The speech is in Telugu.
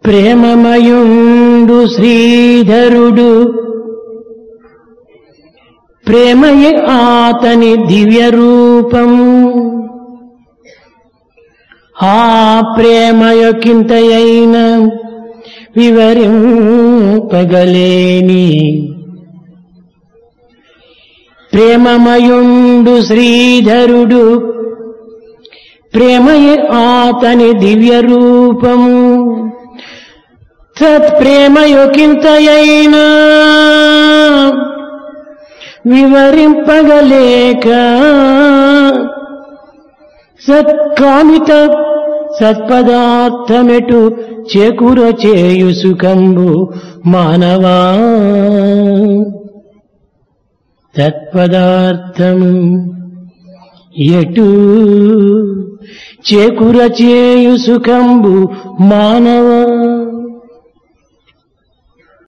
ప్రేమమయుండు శ్రీధరుడు ప్రేమయే ఆతని దివ్య రూపం ఆ ప్రేమయొకింతయైన వివరింపగలేని ప్రేమమయుండు శ్రీధరుడు ప్రేమయే ఆతని దివ్య రూపము తత్ప్రేమయొకింతయైనా వివరింపగలేక సత్కామిత సత్పదార్థమెటు చేకూర చేయు సుఖంబు మానవా తత్పదార్థము ఎటు చేకూర చేయు సుఖంబు మానవా